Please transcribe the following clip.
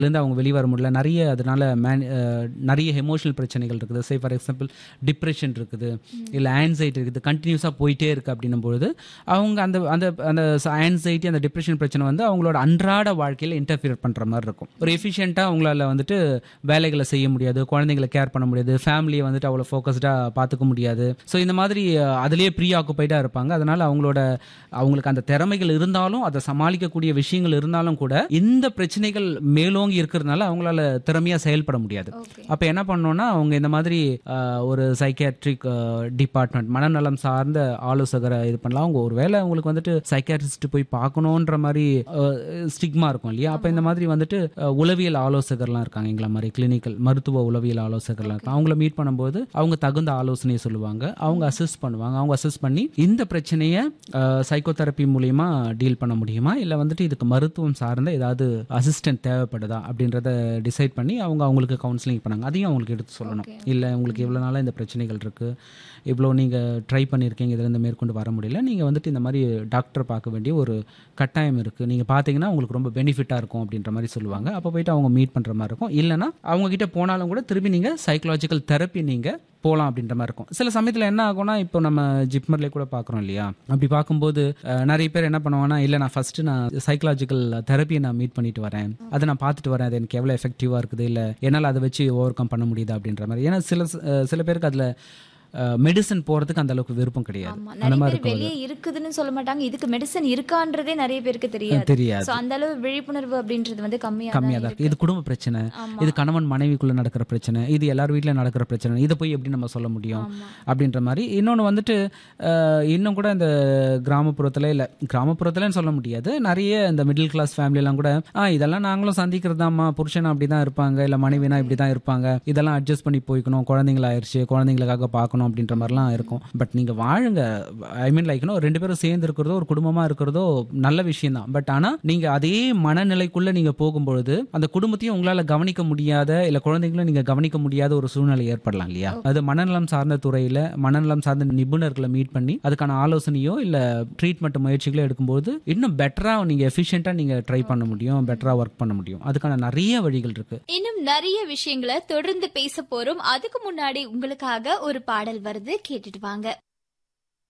இருந்து அவங்க வெளியே வர முடியல நிறைய அதனால மேன் அஹ், நிறைய எமோஷனல் பிரச்சனைகள் இருக்குது சே ஃபார் எக்ஸாம்பிள் டிப்ரெஷன் இருக்குது இல்லை ஆன்சைட்டி இருக்குது கண்டினியூஸாக போயிட்டே இருக்குது அப்படின்னும் பொழுது அவங்க அந்த அந்த அந்த ஆன்சைட்டி அந்த டிப்ரெஷன் பிரச்சனை வந்து அவங்களோட அன்றாட வாழ்க்கையில் இன்டர்ஃபியர் பண்ணுற மாதிரி இருக்கும் ஒரு எஃபிஷியண்ட்டாக அவங்களால வந்துட்டு வேலைகளை செய்ய முடியாது குழந்தைங்களை கேர் பண்ண முடியாது ஃபேமிலியை வந்துட்டு அவ்வளோ ஃபோக்கஸ்டாக பார்த்துக்க முடியாது ஸோ இந்த மாதிரி அஹ், அதுலயே ப்ரீ ஆக்குப்பைடாக இருப்பாங்க அதனால அவங்களோட அவங்களுக்கு அந்த திறமைகள் இருந்தாலும் அதை சமாளிக்கக்கூடிய விஷயங்கள் இருந்தாலும் கூட இந்த பிரச்சனைகள் மேலோங்கி இருக்கிறதுனால அவங்களால திறமையா செயல்பட முடியாது ஓகே அப்ப என்ன பண்ணோம்னா அவங்க இந்த மாதிரி அஹ், ஒரு சைக்கியாட்ரிக் டிபார்ட்மெண்ட் மனநலம் சார்ந்த ஆலோசகரை இது பண்ணலாம் அவங்க ஒருவேளை அவங்களுக்கு வந்துட்டு சைக்கியாட்ரிஸ்ட் போய் பார்க்கணுன்ற மாதிரி ஸ்டிக்மா இருக்கும் இல்லையா அப்ப இந்த மாதிரி வந்துட்டு அஹ், உளவியல் ஆலோசகர்லாம் இருக்காங்க எங்களை மாதிரி கிளினிக்கல் மருத்துவ உளவியல் ஆலோசகர்லாம் இருக்காங்க அவங்கள மீட் பண்ணும்போது அவங்க தகுந்த ஆலோசனையை சொல்லுவாங்க அவங்க அசஸ் பண்ணுவாங்க அவங்க அசஸ் பண்ணி இந்த பிரச்சனையை சைக்கோதெரப்பி மூலியமா டீல் பண்ண முடியுமா இல்லை வந்துட்டு இதுக்கு மருத்துவம் சார்ந்த ஏதாவது அசிஸ்டன்ட் தேவைப்படுதா அப்படின்றத டிசைட் பண்ணி அவங்க அவங்களுக்கு கவுன்சிலிங் பண்ணாங்க அதையும் அவங்களுக்கு எடுத்து சொல்லணும் Okay. இல்லை உங்களுக்கு இவ்வளோ நாளாக இந்த பிரச்சனைகள் இருக்குது இவ்வளோ நீங்கள் ட்ரை பண்ணியிருக்கீங்க இதுலேருந்து மேற்கொண்டு வர முடியல நீங்கள் வந்துட்டு இந்த மாதிரி டாக்டரை பார்க்க வேண்டிய ஒரு கட்டாயம் இருக்குது நீங்கள் பார்த்தீங்கன்னா உங்களுக்கு ரொம்ப பெனிஃபிட்டாக இருக்கும் அப்படின்ற மாதிரி சொல்லுவாங்க அப்போ போயிட்டு அவங்க மீட் பண்ணுற மாதிரி இருக்கும் இல்லைன்னா அவங்க கிட்ட போனாலும் கூட திருப்பி நீங்கள் சைக்கலாஜிக்கல் தெரப்பி நீங்கள் போகலாம் அப்படின்ற மாதிரி இருக்கும் சில சமயத்தில் என்ன ஆகும்னா இப்போ நம்ம ஜிப்மர்லேயே கூட பார்க்குறோம் இல்லையா அப்படி பார்க்கும்போது அஹ், நிறைய பேர் என்ன பண்ணுவாங்கன்னா இல்லை நான் ஃபஸ்ட்டு நான் சைக்கலாஜிக்கல் தெரப்பியை நான் மீட் பண்ணிட்டு வரேன் அதை நான் பார்த்துட்டு வரேன் அது எனக்கு எவ்வளோ எஃபெக்டிவாக இருக்குது இல்லை என்னால் அதை வச்சு ஓவர் கம் பண்ண முடியுதா அப்படின்ற மாதிரி ஏன்னா சில அஹ், சில பேருக்கு அதில் மெடிசன் போகிறதுக்கு அந்த அளவுக்கு விருப்பம் கிடையாது ஆமா அந்த நிறைய மாதிரி பேர் வெளியே இருக்குதுன்னு சொல்ல மாட்டாங்க இதுக்கு மெடிசன் இருக்கான்றதே நிறைய பேருக்கு தெரியாது தெரியாது சோ அந்த அளவு விழிப்புணர்வு அப்படின்றது வந்து கம்மியா கம்மியாக தான் இருக்குது இது குடும்ப பிரச்சனை இது கணவன் மனைவிக்குள்ள நடக்கிற பிரச்சனை இது எல்லார் வீட்டில் நடக்கிற பிரச்சனை இதை போய் எப்படி நம்ம சொல்ல முடியும் ஆமா. அப்படின்ற மாதிரி இன்னொன்று வந்துட்டு அஹ், இன்னும் கூட இந்த கிராமப்புறத்தில் இல்லை கிராமப்புறத்துலன்னு சொல்ல முடியாது நிறைய இந்த மிடில் கிளாஸ் ஃபேமிலிலாம் கூட ஆ இதெல்லாம் நாங்களும் சந்திக்கிறதாம்மா புருஷன் அப்படி தான் இருப்பாங்க இல்லை மனைவினா இப்படி தான் இருப்பாங்க இதெல்லாம் அட்ஜஸ்ட் பண்ணி போய்க்கணும் குழந்தைங்களாயிருச்சு குழந்தைங்களுக்காக பார்க்கணும் அப்படின்ற மாதிரிலாம் இருக்கும் பட் நீங்கள் வாழுங்க ஐ மீன் லைக்னோ ரெண்டு பேரும் சேர்ந்து இருக்கிறதோ ஒரு குடும்பமாக இருக்கிறதோ நல்ல விஷயம் தான் பட் ஆனால் நீங்கள் அதே மனநிலைக்குள்ளே நீங்கள் போகும்பொழுது அந்த குடும்பத்தையும் உங்களால் கவனிக்க முடியாத இல்லை குழந்தைங்களும் நீங்கள் கவனிக்க முடியாத ஒரு சூழ்நிலை ஏற்படலாம் இல்லையா அது மனநலம் சார்ந்த துறையில் மனநலம் சார்ந்த நிபுணர்களை மீட் பண்ணி அதுக்கான ஆலோசனையோ இல்லை ட்ரீட்மெண்ட் முயற்சிகளோ எடுக்கும்போது இன்னும் பெட்டராக நீங்கள் எஃபிஷியண்ட்டாக நீங்கள் ட்ரை பண்ண முடியும் பெட்டராக ஒர்க் பண்ண முடியும் அதுக்கான நிறைய வழிகள் இருக்கு இன்னும் நிறைய விஷயங்களை தொடர்ந்து பேச போறோம் அதுக்கு முன்னாடி உங்களுக்காக ஒரு பாடல் வருது கேட்டுட்டு வாங்க